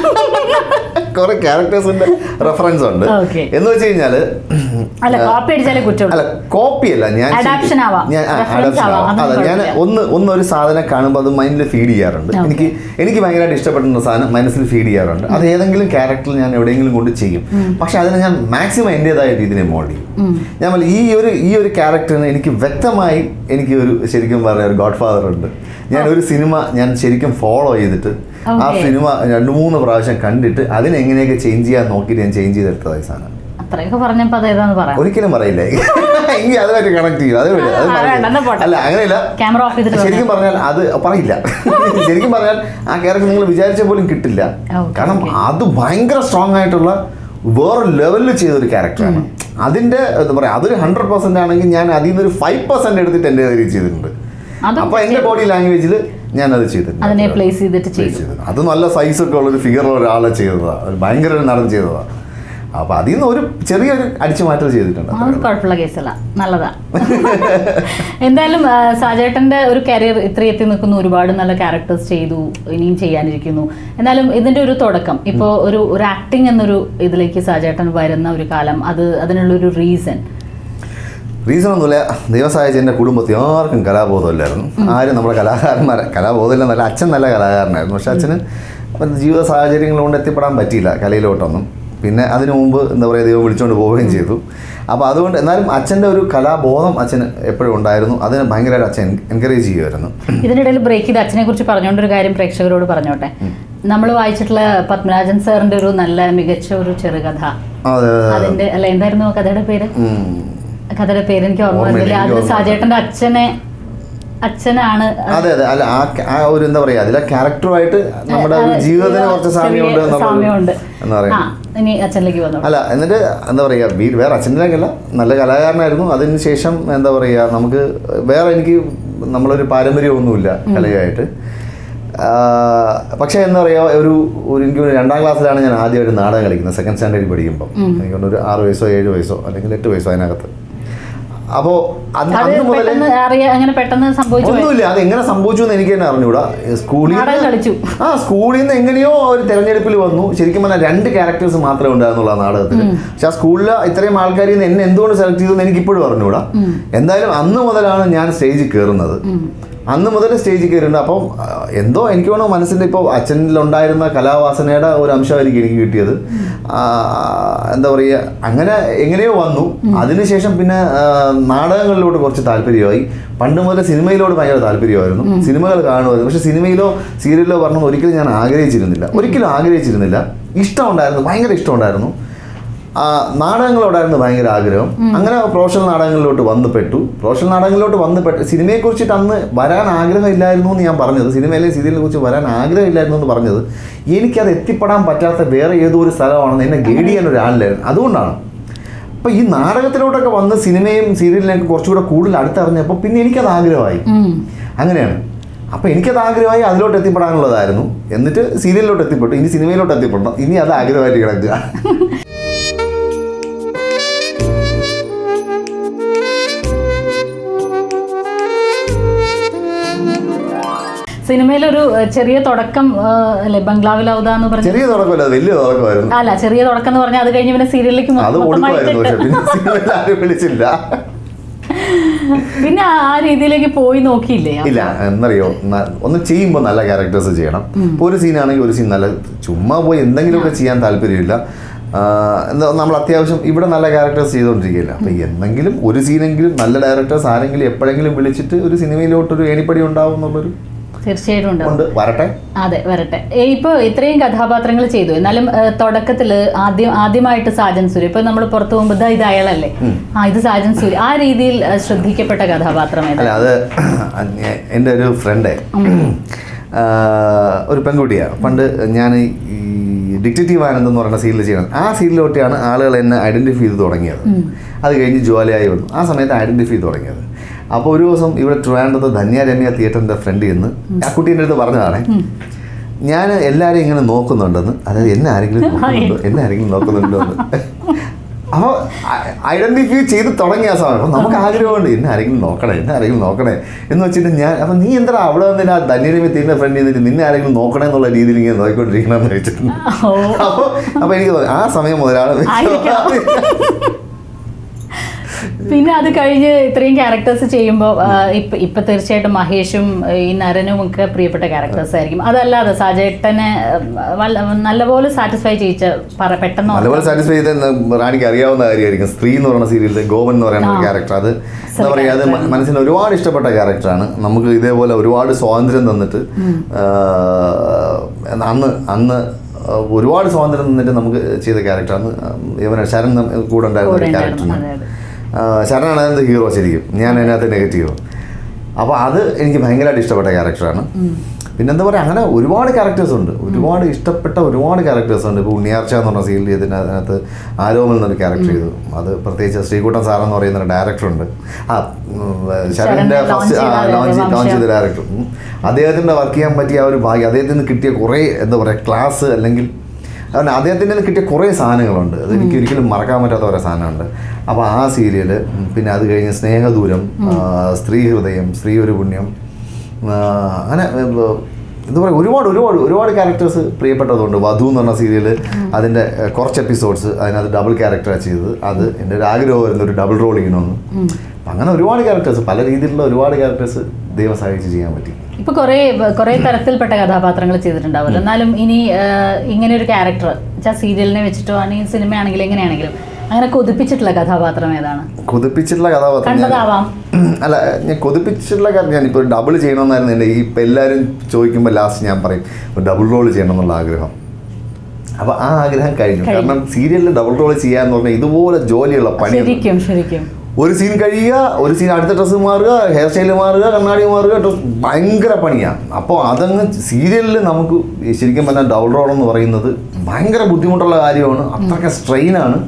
S2: കുറെ ക്യാരക്ടേഴ്സിന്റെ റെഫറൻസ് ഉണ്ട്
S1: Okay.
S2: എന്ന് വെച്ച് കഴിഞ്ഞാല്
S1: അല്ല കോപ്പി അടിച്ചാലേ കുറ്റമുള്ളൂ
S2: അല്ല കോപ്പി അല്ല ഞാൻ
S1: Adaptation
S2: ശരിക്കും-
S1: ആവാം.
S2: ഞാൻ ആ,
S1: Reference
S2: adaptation
S1: ആവാം.
S2: ആവാം.
S1: അതൊന്നും
S2: അതെ ഞാൻ
S1: കുഴപ്പമില്ല.
S2: ഒന്ന് ഒന്ന് ഒരു സാധനം കാണുമ്പോൾ അത് മൈൻഡിൽ ഫീഡ് ചെയ്യാറുണ്ട്
S1: Okay.
S2: എനിക്ക് എനിക്ക് ഭയങ്കരമായിട്ട് ഇഷ്ടപ്പെടുന്ന സാധനം മനസ്സിൽ ഫീഡ് ചെയ്യാറുണ്ട് അത് ഏതെങ്കിലും ക്യാരക്ടറിൽ ഞാൻ എവിടെയെങ്കിലും കൊണ്ട് ചെയ്യും പക്ഷെ അതിനെ ഞാൻ മാക്സിമം എൻ്റെതായ രീതിയിൽ മോൾഡ് ചെയ്യും
S1: ഉം.
S2: ഞാൻ പറഞ്ഞ ഈ ഒരു ഈ ഒരു ക്യാരക്ടറിന് എനിക്ക് വ്യക്തമായി എനിക്ക് ഒരു ശരിക്കും പറഞ്ഞ ഒരു ഗോഡ് ഫാദർ ഉണ്ട് ഞാൻ ഒരു സിനിമ ഞാൻ ശരിക്കും ഫോളോ ചെയ്തിട്ട് ആ
S1: Okay.
S2: സിനിമ രണ്ട് മൂന്ന് പ്രാവശ്യം കണ്ടിട്ട് അതിനെ എങ്ങനെയൊക്കെ ചേഞ്ച് ചെയ്യാൻ നോക്കിയിട്ട് ഞാൻ ചേഞ്ച് ചെയ്തെടുത്തതായി സാധനം
S1: അത്രയൊക്കെ പറഞ്ഞപ്പോ അത് ഏതാന്ന് പറയാം
S2: ഒരിക്കലും പറയില്ല എങ്കിൽ അതുമായിട്ട് കണക്ട് ചെയ്യും അത് വിട്, അത്
S1: ആ,
S2: പറയില്ല.
S1: വേണ്ട, എന്നാ പോട്ടെ.
S2: അല്ല അങ്ങനെയല്ല
S1: ക്യാമറ ഓഫ് ചെയ്തിട്ട്
S2: ശരിക്കും പറഞ്ഞാൽ അത് പറയില്ല ശരിക്കും പറഞ്ഞാൽ ആ ക്യാരക്ടർ നിങ്ങൾ വിചാരിച്ച പോലും കിട്ടില്ല
S1: Okay,
S2: കാരണം
S1: okay.
S2: അത് ഭയങ്കര സ്ട്രോങ് ആയിട്ടുള്ള വേറെ ലെവലിൽ ചെയ്തൊരു ക്യാരക്ടറാണ് അതിന്റെ എന്താ പറയാ അതൊരു ഹൺഡ്രഡ് പെർസെന്റ് ആണെങ്കിൽ ഞാൻ അതിൽ നിന്ന് ഒരു ഫൈവ് പെർസെന്റ് എടുത്തിട്ട് എൻ്റെ രീതിയിൽ ചെയ്തിട്ടുണ്ട്
S1: അതും
S2: അപ്പൊ എന്റെ ബോഡി ലാംഗ്വേജിൽ ഞാൻ അത് ചെയ്തിട്ടുണ്ട്
S1: അതിനെ പ്ലേസ് ചെയ്തിട്ട്
S2: Place
S1: ചെയ്തു
S2: ചെയ്തത്. അത് നല്ല സൈസ് ഒക്കെ ഉള്ള ഒരു ഫിഗറുള്ള ഒരാളെ ചെയ്തതാണ് ഒരു ഭയങ്കര ഒരു നടൻ ചെയ്തതാണ് അപ്പൊ അതിൽ നിന്ന് ഒരു ചെറിയൊരു അടിച്ചു മാറ്റൽ ചെയ്തിട്ടുണ്ട്
S1: അത് കുഴപ്പമുള്ള കേസല്ല നല്ലതാ എന്തായാലും ആ, സാജേട്ടന്റെ ഒരു കരിയർ ഇത്ര എത്തി നിൽക്കുന്നു ഒരുപാട് നല്ല ക്യാരക്ടേഴ്സ് ചെയ്തു ഇനിയും ചെയ്യാനിരിക്കുന്നു എന്നാലും ഇതിന്റെ ഒരു തുടക്കം ഇപ്പോൾ ഒരു ഒരു ആക്ടിങ് എന്നൊരു ഇതിലേക്ക് സാജേട്ടൻ വരുന്ന ഒരു കാലം അത് അതിനുള്ളൊരു റീസൺ
S2: റീസൺ ഒന്നുമില്ല ദൈവം സഹായിച്ച എൻ്റെ കുടുംബത്തിൽ ആർക്കും കലാബോധമില്ലായിരുന്നു ആരും നമ്മുടെ കലാകാരന്മാരെ കലാബോധമില്ല നല്ല അച്ഛൻ നല്ല കലാകാരനായിരുന്നു പക്ഷെ അച്ഛന് മറ്റ് ജീവിത സാഹചര്യങ്ങൾ കൊണ്ട് എത്തിപ്പെടാൻ പറ്റിയില്ല കലയിലോട്ടൊന്നും പിന്നെ അതിനു മുമ്പ് എന്താ പറയുക ദൈവം വിളിച്ചുകൊണ്ട് പോവുകയും ചെയ്തു അപ്പോൾ അതുകൊണ്ട് എന്നാലും അച്ഛൻ്റെ ഒരു കലാബോധം അച്ഛന് എപ്പോഴും ഉണ്ടായിരുന്നു അതിന് ഭയങ്കരമായിട്ട് അച്ഛൻ എൻകറേജ് ചെയ്യുമായിരുന്നു
S1: ഇതിനിടയിൽ ബ്രേക്ക് ചെയ്ത് അച്ഛനെ കുറിച്ച് പറഞ്ഞുകൊണ്ടൊരു കാര്യം പ്രേക്ഷകരോട് പറഞ്ഞോട്ടെ നമ്മൾ വായിച്ചിട്ടുള്ള പത്മരാജൻ സാറിന്റെ ഒരു നല്ല മികച്ച ഒരു ചെറുകഥ
S2: അതെ
S1: അതിന്റെ അല്ല എന്തായിരുന്നു ആ കഥയുടെ പേര്
S2: ഉം.
S1: കഥയുടെ പേര് എനിക്ക് ഓർമ്മ
S2: ഓർമ്മയില്ല,
S1: വരുന്നില്ല
S2: എനിക്ക്
S1: അത്
S2: ഓർമ്മ
S1: സാജേട്ടന്റെ അച്ഛനെ അച്ഛനാണ്
S2: അതെ അതെ അല്ല ആ ക- ആ ഒരു എന്താ പറയാ അതിലെ ക്യാരക്ടറുമായിട്ട് നമ്മുടെ ഒരു
S1: ആ,
S2: ജീവിതത്തിന് കുറച്ച്
S1: ചെറിയ
S2: സാമ്യമുണ്ട് എന്നുള്ളൊരു-
S1: സാമ്യമുണ്ട്
S2: എന്താ പറയാ
S1: ആ ഇനി അച്ഛനിലേക്ക് വന്നു
S2: അല്ല എന്നിട്ട് എന്താ പറയുക വീ വേറെ അച്ഛൻ്റെക്കല്ല നല്ല കലാകാരനായിരുന്നു അതിന് ശേഷം എന്താ പറയുക നമുക്ക് വേറെ എനിക്ക് നമ്മളൊരു പാരമ്പര്യമൊന്നുമില്ല കലയായിട്ട് ആ, പക്ഷേ എന്താ പറയുക ഒരു ഒരു എനിക്ക് ഒരു രണ്ടാം ക്ലാസ്സിലാണ് ഞാൻ ആദ്യമായിട്ട് നാടകം കളിക്കുന്നത് സെക്കൻഡ് സ്റ്റാൻഡേർഡിൽ പഠിക്കുമ്പോൾ എനിക്ക് തോന്നുന്നു ഒരു ആറ് വയസ്സോ ഏഴ് വയസ്സോ അല്ലെങ്കിൽ എട്ട് വയസ്സോ അതിനകത്ത് അപ്പോൾ അന്ന്
S1: അത്
S2: അന്ന് മുതൽ
S1: പെട്ടെന്ന് അറിയാ അങ്ങനെ പെട്ടെന്ന് സംഭവിച്ചു പോയി.
S2: ഒന്നുമില്ല അത് എങ്ങനെ സംഭവിച്ചു എന്ന് എനിക്ക് തന്നെ അറിഞ്ഞൂടാ സ്കൂളിൽ
S1: നാടകം കളിച്ചു.
S2: ആ സ്കൂളിൽ നിന്ന് എങ്ങനെയോ ഒരു തെരഞ്ഞെടുപ്പിൽ വന്നു ശരിക്കും പറഞ്ഞാൽ രണ്ട് ക്യാരക്ടേഴ്സ് മാത്രമേ ഉണ്ടായിരുന്നുള്ളൂ ആ നാടകത്തിൽ പക്ഷെ ആ സ്കൂളിൽ ഇത്രയും ആൾക്കാരിൽ നിന്ന് എന്നെ എന്തുകൊണ്ട് സെലക്ട് ചെയ്തു എന്ന് എനിക്ക് ഇപ്പോഴും അറിഞ്ഞൂടാ എന്തായാലും അന്ന് മുതലാണ് ഞാൻ സ്റ്റേജിൽ കയറുന്നത് അന്ന് മുതൽ സ്റ്റേജിൽ കയറിയിട്ടുണ്ട് അപ്പം ആ, എന്തോ എനിക്ക് തോന്നുന്നു മനസ്സിൻ്റെ ഇപ്പോൾ അച്ഛനിലുണ്ടായിരുന്ന കലാവാസനയുടെ ഒരു അംശമായിരിക്കും എനിക്ക് കിട്ടിയത് ആ, എന്താ പറയുക അങ്ങനെ എങ്ങനെയോ വന്നു അതിനുശേഷം പിന്നെ ആ, നാടകങ്ങളിലോട്ട് കുറച്ച് താല്പര്യമായി പണ്ട് മുതൽ സിനിമയിലോട് ഭയങ്കര താല്പര്യമായിരുന്നു സിനിമകൾ കാണുമായിരുന്നു പക്ഷെ സിനിമയിലോ സീരിയലിലോ പറഞ്ഞത് ഒരിക്കലും ഞാൻ ആഗ്രഹിച്ചിരുന്നില്ല ഒരിക്കലും ആഗ്രഹിച്ചിരുന്നില്ല ഇഷ്ടമുണ്ടായിരുന്നു ഭയങ്കര ഇഷ്ടമുണ്ടായിരുന്നു ആ, നാടകങ്ങളോടായിരുന്നു ഭയങ്കര ആഗ്രഹം അങ്ങനെ പ്രൊഫഷണൽ നാടകങ്ങളിലോട്ട് വന്നു പെട്ടു പ്രൊഫഷണൽ നാടകങ്ങളിലോട്ട് വന്നു പെട്ടു സിനിമയെ കുറിച്ചിട്ട് അന്ന് വരാൻ ആഗ്രഹമില്ലായിരുന്നു എന്ന് ഞാൻ പറഞ്ഞത് സിനിമയിലെ സീരിയലിനെ കുറിച്ച് വരാൻ ആഗ്രഹമില്ലായിരുന്നു എന്ന് പറഞ്ഞത് എനിക്കത് എത്തിപ്പെടാൻ പറ്റാത്ത വേറെ ഏതോ ഒരു സ്ഥലമാണെന്ന് എന്നെ ഗൈഡ് ചെയ്യാൻ ഒരാളില്ലായിരുന്നു അതുകൊണ്ടാണ് അപ്പോൾ ഈ നാടകത്തിലോട്ടൊക്കെ വന്ന് സിനിമയും സീരിയലിനെയൊക്കെ കുറച്ചുകൂടെ കൂടുതൽ അടുത്തറിഞ്ഞപ്പോൾ പിന്നെ എനിക്കത് ആഗ്രഹമായി
S1: ഉം.
S2: അങ്ങനെയാണ് അപ്പോൾ എനിക്കത് ആഗ്രഹമായി അതിലോട്ട് എത്തിപ്പെടാനുള്ളതായിരുന്നു എന്നിട്ട് സീരിയലിലോട്ട് എത്തിപ്പെട്ടു ഇനി സിനിമയിലോട്ട് എത്തിപ്പെടണം ഇനി അത് ആഗ്രഹമായിട്ട് കിടക്കുക
S1: സിനിമയിലൊരു ഏഹ്, ചെറിയ തുടക്കം ഏഹ്, അല്ലേ ബംഗ്ലാവിൽ ഔദ എന്ന് പറഞ്ഞു
S2: ചെറിയ തുടക്കമല്ല അത് വലിയ തുടക്കമായിരുന്നു
S1: അല്ല ചെറിയ തുടക്കം എന്ന് പറഞ്ഞാൽ അത് കഴിഞ്ഞ് പിന്നെ സീരിയലിലേക്ക് മൊ-
S2: അത്
S1: മൊത്തമായിട്ട്
S2: ഓടിപ്പോയായിരുന്നു പക്ഷെ
S1: ഇട്ട്
S2: പിന്നെ സിനിമയിൽ ആരും വിളിച്ചില്ല
S1: പിന്നെ ആ ആ രീതിയിലേക്ക് പോയി നോക്കിയില്ലേ
S2: ഇല്ല എന്നറിയോ ന- ഒന്ന് ചെയ്യുമ്പോൾ നല്ല ക്യാരക്ടേഴ്സ് ചെയ്യണം ഇപ്പോൾ ഒരു സീനാണെങ്കിൽ ഒരു സീൻ നല്ല ചുമ്മാ പോയി എന്തെങ്കിലുമൊക്കെ ചെയ്യാൻ താല്പര്യമില്ല ആ, എന്താ നമ്മൾ അത്യാവശ്യം ഇവിടെ നല്ല ക്യാരക്ടേഴ്സ് ചെയ്തുകൊണ്ടിരിക്കുകയില്ല അപ്പോൾ എന്തെങ്കിലും ഒരു സീനെങ്കിലും നല്ല ഡയറക്ടേഴ്സ് ആരെങ്കിലും എപ്പോഴെങ്കിലും വിളിച്ചിട്ട് ഒരു സിനിമയിലോട്ടൊരു ഏണിപ്പടി ഉണ്ടാവും എന്നുള്ളൊരു
S1: തീർച്ചയായിട്ടും ഉണ്ടാവും
S2: കൊണ്ട് വരട്ടെ
S1: അതെ വരട്ടെ ഏ, ഇപ്പൊ ഇത്രയും കഥാപാത്രങ്ങൾ ചെയ്തു എന്നാലും ഏഹ്, തുടക്കത്തില് ആദ്യം ആദ്യമായിട്ട് സാജൻ സൂര്യ ഇപ്പൊ നമ്മൾ പുറത്തു പോകുമ്പോൾ "ദാ ഇത് അയാളല്ലേ ആ ഇത് സാജൻ സൂര്യ ആ രീതിയിൽ ഏഹ്, ശ്രദ്ധിക്കപ്പെട്ട കഥാപാത്രം ഏതാ
S2: അല്ല അത് ഞാൻ- എൻ്റെ ഒരു ഫ്രണ്ട് ഒരു പെൺകുട്ടിയാണ് പണ്ട് ഞാൻ ഈ ഡിക്റ്റേറ്റീവ് ആനന്ദ് എന്ന് പറയുന്ന സീരിയൽ ചെയ്യണം ആ സീരിയലോട്ടാണ് ആളുകൾ എന്നെ ഐഡൻറ്റിഫൈ ചെയ്ത് തുടങ്ങിയത് അത് കഴിഞ്ഞ് ജ്വാലയായി വന്നു ആ സമയത്ത് ഐഡൻറ്റിഫൈ ചെയ്ത് തുടങ്ങിയത് അപ്പോൾ ഒരു ദിവസം ഇവിടെ ട്രിവാൻഡ്രത്ത് ധന്യ രമ്യ തിയേറ്ററിൻ്റെ ഫ്രണ്ട് ചെന്ന് ആ കുട്ടീൻ്റെ അടുത്ത് പറഞ്ഞതാണ് ഞാൻ എല്ലാവരെയും ഇങ്ങനെ നോക്കുന്നുണ്ടെന്ന് അതായത് എന്നെ ആരെങ്കിലും നോക്കുന്നുണ്ടോ എന്നെ ആരെങ്കിലും നോക്കുന്നുണ്ടോ എന്ന് അപ്പോൾ ഐഡന്റിഫൈ ചെയ്ത് തുടങ്ങിയ ആ സമയം അപ്പം നമുക്ക് ആഗ്രഹമുണ്ട് എന്നെ ആരെങ്കിലും നോക്കണേ എന്നെ ആരെങ്കിലും നോക്കണേ എന്ന് വെച്ചിട്ട് ഞാൻ അപ്പം നീ എന്താ അവിടെ വന്നിട്ട് ആ ധന്യരമി തീരുന്ന ഫ്രണ്ട് ചെയ്തിട്ട് നിന്നെ ആരെങ്കിലും നോക്കണേ എന്നുള്ള രീതിയിൽ ഇങ്ങനെ നോക്കിക്കൊണ്ടിരിക്കണമെന്ന് വെച്ചിട്ടുണ്ട്
S1: ഓ
S2: അപ്പോൾ അപ്പോൾ എനിക്ക് തോന്നി ആ സമയം മുതലാണ്
S1: ആയിരിക്കാം. പിന്നെ അത് കഴിഞ്ഞ് ഇത്രയും ക്യാരക്ടേഴ്സ് ചെയ്യുമ്പോൾ ഇപ്പൊ ഇപ്പൊ തീർച്ചയായിട്ടും മഹേഷും ഏഹ്, ഈ നരനും ഒക്കെ പ്രിയപ്പെട്ട ക്യാരക്ടേഴ്സ് ആയിരിക്കും അതല്ലാതെ സാജേട്ടനെ ഏഹ്, വല്ല- നല്ലപോലെ സാറ്റിസ്ഫൈ ചെയ്യിച്ച പറ- പെട്ടെന്ന്
S2: നല്ലപോലെ സാറ്റിസ്ഫൈ ചെയ്ത റാണിക്ക് അറിയാവുന്ന കാര്യമായിരിക്കും സ്ത്രീ എന്ന് പറയുന്ന സീരിയലിൽ ഗോവൻ എന്ന് പറയുന്ന ഒരു
S1: ആ.
S2: ക്യാരക്ടർ അത് എന്താ പറയുക അത് മ- മനസ്സിന് ഒരുപാട് ഇഷ്ടപ്പെട്ട ക്യാരക്ടറാണ് നമുക്ക് ഇതേപോലെ ഒരുപാട് സ്വാതന്ത്ര്യം തന്നിട്ട് ആ, അന്ന് അന്ന് ഒരുപാട് സ്വാതന്ത്ര്യം തന്നിട്ട് നമുക്ക് ചെയ്ത ക്യാരക്ടറാണ് ഇവനെ ശരൺ നം- കൂടെ ഉണ്ടായിരുന്ന
S1: കൂടെ
S2: ഒരു
S1: ഉണ്ടായിരുന്നു.
S2: ക്യാരക്ടറാണ്
S1: അതെ, അതെ.
S2: ശരണാണ് അതിൻ്റെ ഹീറോ ശരിക്കും ഞാൻ അതിനകത്ത് നെഗറ്റീവ് അപ്പോൾ അത് എനിക്ക് ഭയങ്കരമായിട്ട് ഇഷ്ടപ്പെട്ട ക്യാരക്ടറാണ് പിന്നെന്താ പറയുക അങ്ങനെ ഒരുപാട് ക്യാരക്ടേഴ്സ് ഉണ്ട് ഒരുപാട് ഇഷ്ടപ്പെട്ട ഒരുപാട് ക്യാരക്ടേഴ്സ് ഉണ്ട് ഇപ്പോൾ ഉണ്ണിയാർച്ച എന്ന് പറഞ്ഞ സീരിയൽ ചെയ്തതിന് അതിനകത്ത് ആരോമൽ എന്നൊരു ക്യാരക്ടർ ചെയ്തു അത് പ്രത്യേകിച്ച് ശ്രീകുട്ടൻ സാർ എന്ന് പറയുന്ന ഒരു ഡയറക്ടറുണ്ട് ആ ശരണിൻ്റെ
S1: ശരണിനെ launch
S2: ഫസ്റ്റ്
S1: ചെയ്ത അതെ,
S2: ലോഞ്ച്
S1: വംശം.
S2: ലോഞ്ച് ചെയ്ത ഡയറക്ടർ അദ്ദേഹത്തിൻ്റെ വർക്ക് ചെയ്യാൻ പറ്റിയ ആ ഒരു ഭാഗ്യം അദ്ദേഹത്തിന് കിട്ടിയ കുറേ എന്താ പറയുക ക്ലാസ് അല്ലെങ്കിൽ അതുകൊണ്ട് അദ്ദേഹത്തിൻ്റെ കയ്യിൽ കിട്ടിയ കുറേ സാധനങ്ങളുണ്ട് അത് എനിക്ക് ഒരിക്കലും മറക്കാൻ പറ്റാത്ത കുറേ സാധനമുണ്ട് അപ്പോൾ ആ സീരിയൽ പിന്നെ അത് കഴിഞ്ഞ് സ്നേഹദൂരം ആ, സ്ത്രീ ഹൃദയം സ്ത്രീ ഒരു പുണ്യം ആ, അങ്ങനെ ഏ, എന്താ പറയുക ഒരുപാട് ഒരുപാട് ഒരുപാട് ക്യാരക്ടേഴ്സ് പ്രിയപ്പെട്ടതുണ്ട് വധു എന്ന് പറഞ്ഞ സീരിയൽ അതിൻ്റെ ഏ, കുറച്ച് എപ്പിസോഡ്സ് അതിനകത്ത് ഡബിൾ ക്യാരക്ടറാണ് ചെയ്തത് അത് എൻ്റെ ഒരു ആഗ്രഹമായിരുന്നു ഒരു ഡബിൾ റോൾ ചെയ്യണമെന്ന് അപ്പം അങ്ങനെ ഒരുപാട് ക്യാരക്ടേഴ്സ് പല രീതിയിലുള്ള ഒരുപാട് ക്യാരക്ടേഴ്സ് ദൈവം സഹായിച്ച് ചെയ്യാൻ പറ്റി
S1: ഇപ്പൊ കുറെ കുറെ തരത്തിൽപ്പെട്ട കഥാപാത്രങ്ങൾ ചെയ്തിട്ടുണ്ടാവുമല്ലോ എന്നാലും ഇനി ആഹ്, ഇങ്ങനെ ഒരു ക്യാരക്ടർ വെച്ചാൽ സീരിയലിനെ വെച്ചിട്ടോ ആണെങ്കിൽ സിനിമയാണെങ്കിലും എങ്ങനെയാണെങ്കിലും അങ്ങനെ കൊതിപ്പിച്ചിട്ടുള്ള കഥാപാത്രം ഏതാണ്
S2: കൊതിപ്പിച്ചിട്ടുള്ള കഥാപാത്രം ഞാൻ-
S1: കണ്ടതാവാം
S2: അല്ല ഞാൻ കൊതിപ്പിച്ചിട്ടുള്ള കാര്യം ഞാനിപ്പോൾ ഡബിൾ ചെയ്യണമെന്നായിരുന്നു എൻ്റെ ഈ ഇപ്പം എല്ലാവരും ചോദിക്കുമ്പോൾ ലാസ്റ്റ് ഞാൻ പറയും ഒരു ഡബിൾ റോൾ ചെയ്യണം എന്നുള്ള ആഗ്രഹം അപ്പോൾ ആ ആഗ്രഹം കഴിഞ്ഞു
S1: കഴിഞ്ഞു.
S2: കാരണം സീരിയലിൽ ഡബിൾ റോൾ ചെയ്യാന്ന് പറഞ്ഞാൽ ഇതുപോലെ ജോലിയുള്ള പണി
S1: ശരിക്കും ശരിക്കും
S2: ഒരു സീൻ കഴിയുക ഒരു സീൻ അടുത്ത ഡ്രസ്സ് മാറുക ഹെയർ സ്റ്റൈൽ മാറുക കണ്ണാടി മാറുക ഡ്രസ് ഭയങ്കര പണിയാണ് അപ്പോൾ അതങ്ങ് സീരിയലിൽ നമുക്ക് ഈ ശരിക്കും പറഞ്ഞാൽ ഡബിൾ റോൾ എന്ന് പറയുന്നത് ഭയങ്കര ബുദ്ധിമുട്ടുള്ള കാര്യമാണ് അത്രയ്ക്ക് സ്ട്രെയിനാണ്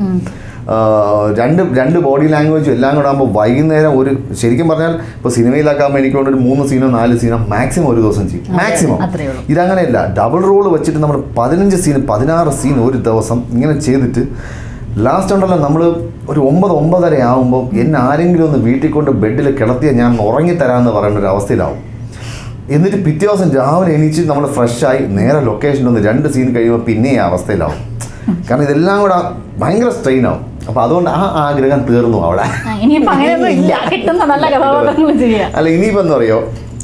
S2: രണ്ട് രണ്ട് ബോഡി ലാംഗ്വേജും എല്ലാം കൂടെ ആകുമ്പോൾ വൈകുന്നേരം ഒരു ശരിക്കും പറഞ്ഞാൽ ഇപ്പോൾ സിനിമയിലാക്കുമ്പോൾ എനിക്ക് കൊണ്ട് ഒരു മൂന്ന് സീനോ നാല് സീനോ മാക്സിമം ഒരു ദിവസം ചെയ്യും
S1: അതെ,
S2: മാക്സിമം
S1: അത്രയേ ഉള്ളൂ.
S2: ഇതങ്ങനെയല്ല ഡബിൾ റോൾ വെച്ചിട്ട് നമ്മൾ പതിനഞ്ച് സീൻ പതിനാറ് സീൻ ഒരു ദിവസം ഇങ്ങനെ ചെയ്തിട്ട് ലാസ്റ്റ് ഉണ്ടല്ലോ നമ്മൾ ഒരു ഒമ്പത് ഒമ്പതര ആകുമ്പോൾ എന്നെ ആരെങ്കിലും ഒന്ന് വീട്ടിൽ കൊണ്ട് ബെഡിൽ കിടത്തിയാൽ ഞാൻ ഉറങ്ങിത്തരാമെന്ന് പറയുന്ന ഒരു അവസ്ഥയിലാവും എന്നിട്ട് പിറ്റേ ദിവസം രാവിലെ എണീച്ച് നമ്മൾ ഫ്രഷായി നേരെ ലൊക്കേഷനിൽ ഒന്ന് രണ്ട് സീൻ കഴിയുമ്പോൾ പിന്നെ ഈ അവസ്ഥയിലാവും കാരണം ഇതെല്ലാം കൂടെ ഭയങ്കര സ്ട്രെയിൻ ആവും അപ്പോൾ അതുകൊണ്ട് ആ ആഗ്രഹം തീർന്നു അവിടെ
S1: ആ, ഇനിയിപ്പോ അങ്ങനെയൊന്നും ഇല്ല കിട്ടുന്ന നല്ല കഥാപാത്രങ്ങൾ ചെയ്യാം
S2: അല്ല ഇനിയിപ്പോൾ എന്താ പറയുക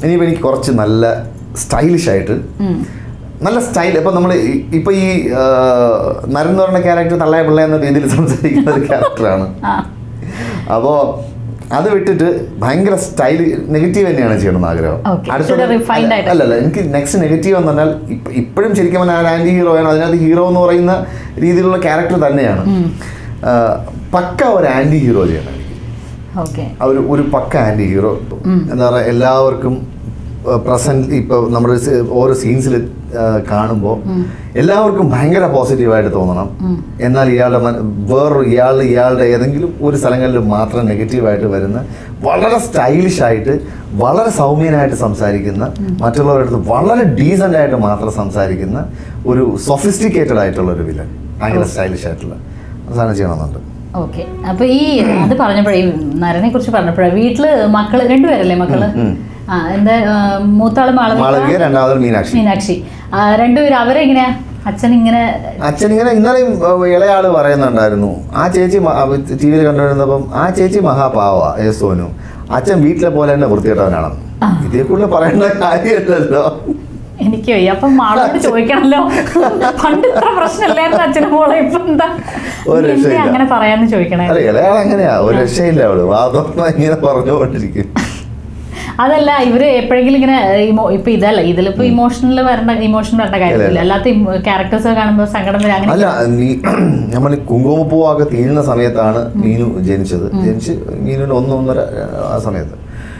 S2: ഇനിയിപ്പോൾ എനിക്ക് കുറച്ച് നല്ല സ്റ്റൈലിഷ് ആയിട്ട്
S1: ഉം.
S2: നല്ല സ്റ്റൈൽ ഇപ്പം നമ്മൾ ഇപ്പോൾ ഈ ആ, നരൻ എന്ന് പറയുന്ന ക്യാരക്ടർ തള്ളയ പിള്ള എന്ന രീതിയിൽ സംസാരിക്കുന്ന ഒരു ക്യാരക്ടറാണ്
S1: ആ
S2: അപ്പോൾ അത് വിട്ടിട്ട് ഭയങ്കര സ്റ്റൈൽ നെഗറ്റീവ് തന്നെയാണ് ചെയ്യണമെന്ന് ആഗ്രഹം
S1: Okay.
S2: അടുത്തത്
S1: ഇച്ചിരി refined ആയിട്ട്.
S2: അല്ലല്ല എനിക്ക് നെക്സ്റ്റ് നെഗറ്റീവ് എന്ന് പറഞ്ഞാൽ ഇപ്പ- ഇപ്പോഴും ശരിക്കും പറഞ്ഞാൽ ആൻറ്റി ഹീറോ ആണ് അതിനകത്ത് ഹീറോ എന്ന് പറയുന്ന രീതിയിലുള്ള ക്യാരക്ടർ തന്നെയാണ്
S1: ഉം.
S2: ആ, പക്ക ഒരു ആൻറ്റി ഹീറോ ചെയ്യണം എനിക്ക്
S1: ഓക്കെ
S2: ആ ഒരു ഒരു പക്ക ആൻറ്റി ഹീറോ
S1: ഉം.
S2: എന്താ പറയുക എല്ലാവർക്കും പ്രസൻറ്റ് ഇപ്പോൾ നമ്മുടെ സ- ഓരോ സീൻസിൽ കാണുമ്പോൾ
S1: ഉം.
S2: എല്ലാവർക്കും ഭയങ്കര പോസിറ്റീവായിട്ട് തോന്നണം
S1: ഉം.
S2: എന്നാൽ ഇയാളുടെ മന- വേറൊരു ഇയാളുടെ ഇയാളുടെ ഏതെങ്കിലും ഒരു സ്ഥലങ്ങളിൽ മാത്രം നെഗറ്റീവായിട്ട് വരുന്ന വളരെ സ്റ്റൈലിഷ് ആയിട്ട് വളരെ സൗമ്യനായിട്ട് സംസാരിക്കുന്ന മറ്റുള്ളവരുടെ അടുത്ത് വളരെ ഡീസൻ്റ് ആയിട്ട് മാത്രം സംസാരിക്കുന്ന ഒരു സൊഫിസ്റ്റിക്കേറ്റഡ് ആയിട്ടുള്ള ഒരു വില്ലൻ ഭയങ്കര സ്റ്റൈലിഷ് ആയിട്ടുള്ള സാധനം ചെയ്യണമെന്നുണ്ട്
S1: ഓക്കെ അപ്പൊ ഈ അത് പറഞ്ഞപ്പോഴേ ഈ നരനെ കുറിച്ച് പറഞ്ഞപ്പോഴേ വീട്ടില് മക്കള് രണ്ടുപേരല്ലേ മക്കള്
S2: ഉം, ഉം.
S1: ആ എന്താ ആ, മൂത്താള്
S2: മാളവിക
S1: മാളവിക
S2: രണ്ടാമത് മീനാക്ഷി
S1: മീനാക്ഷി ആ, രണ്ടുപേരും അവരെങ്ങനെയാ അച്ഛൻ ഇങ്ങനെ
S2: അച്ഛൻ ഇങ്ങനെ ഇന്നലെയും ഏഹ്, ഇളയാള് പറയുന്നുണ്ടായിരുന്നു ആ ചേച്ചി ടി വിയിൽ കണ്ടുവരുന്നപ്പം ആ ചേച്ചി മഹാപാവ ഏ സോനു അച്ഛൻ വീട്ടിലെ പോലെ തന്നെ വൃത്തികെട്ടവനാണെന്ന്
S1: ആ.
S2: ഇതേ കൂടുതൽ പറയേണ്ട കാര്യമല്ലല്ലോ
S1: എനിക്ക് വയ്യ അപ്പം മാളോട് ചോദിക്കണല്ലോ പണ്ട് ഇത്ര പ്രശ്നമില്ലായിരുന്നു അച്ഛനും മോളെ ഇപ്പൊ എന്താ
S2: ഒരു
S1: നീ
S2: രക്ഷയില്ല.
S1: എന്തിനാ അങ്ങനെ പറയാന്ന് ചോദിക്കണേ
S2: അല്ല ഇളയാൾ അങ്ങനെയാ ഒരു രക്ഷയില്ല അവള് വാദം ഇങ്ങനെ പറഞ്ഞുകൊണ്ടിരിക്കും
S1: അതല്ല ഇവര് എപ്പോഴെങ്കിലും ഇങ്ങനെ ഇമോ ഇപ്പൊ ഇതല്ല ഇതിലിപ്പോ ഇമോഷണൽ വരേണ്ട ഇമോഷൻ വരേണ്ട കാര്യമില്ല അല്ലാത്ത ക്യാരക്ടേഴ്സ് കാണുമ്പോൾ സങ്കടം വരും അങ്ങനെ
S2: അല്ല നീ നമ്മൾ കുങ്കുമപ്പൂവൊക്കെ തീരുന്ന സമയത്താണ് മീനു ജനിച്ചത് ജനിച്ച് മീനുവിന് ഒന്ന് ഒന്നര ആ സമയത്ത്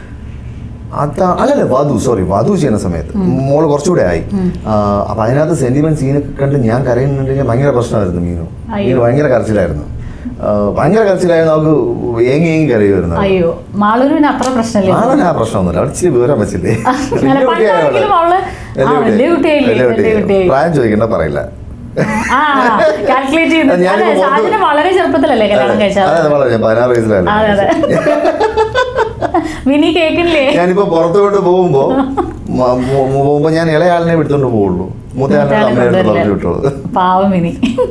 S2: അതാ അല്ലല്ല വധു സോറി വധു ചെയ്യുന്ന സമയത്ത് മോള് കുറച്ചുകൂടെ ആയി ആ, അപ്പൊ അതിനകത്ത് സെന്റിമെന്റ് സീനൊക്കെ കണ്ട് ഞാൻ കരയുന്നുണ്ടെങ്കിൽ ഭയങ്കര പ്രശ്നമായിരുന്നു മീനു
S1: അയ്യോ.
S2: മീനു ഭയങ്കര കരച്ചിലായിരുന്നു ആ, ഭയങ്കര കരച്ചിലായിരുന്നു നമുക്ക് ഏങ്ങി ഏങ്ങി കരയുമായിരുന്നു
S1: അയ്യോ മാളൂരിന് അത്ര പ്രശ്നമില്ല
S2: ആളെ ആ പ്രശ്നമൊന്നുമില്ല അവൾ ഇച്ചിരി വിവരം വെച്ചില്ലേ
S1: അല്ല,
S2: വലിയ കുട്ടിയായ അവള്.
S1: പണ്ടാണെങ്കിലും അവള് ആ,
S2: വലിയ
S1: വലിയ കുട്ടിയായില്ലേ?
S2: വലിയ
S1: വലിയ
S2: കുട്ടിയായി.
S1: കുട്ടിയായി.
S2: പ്രായം ചോദിക്കണ്ട പറയില്ല
S1: ആ കാൽക്കുലേറ്റ് ചെയ്യുന്നത്
S2: ഞാനിപ്പോ
S1: അതെ,
S2: പുറത്ത്
S1: ഷാജിന് വളരെ ചെറുപ്പത്തിലല്ലേ കല്യാണം കഴിച്ചത്
S2: അതെ വളരെ ഞാൻ പതിനാറ് വയസ്സിലായിരുന്നു
S1: അതെ അതെ വിനി കേൾക്കില്ലേ
S2: ഞാനിപ്പോ പുറത്തോട്ട് പോകുമ്പോ മ- മു- മു- പോകുമ്പോ ഞാൻ ഇളയാളിനെ എടുത്തോണ്ട് പോവുള്ളൂ മൂത്തയാളിനെ
S1: മൂത്തയാളെ
S2: അമ്മയുടെ അടുത്ത്
S1: കൊണ്ടുവരില്ല.
S2: പറഞ്ഞു വിട്ടോളൂ
S1: പാവം വിനി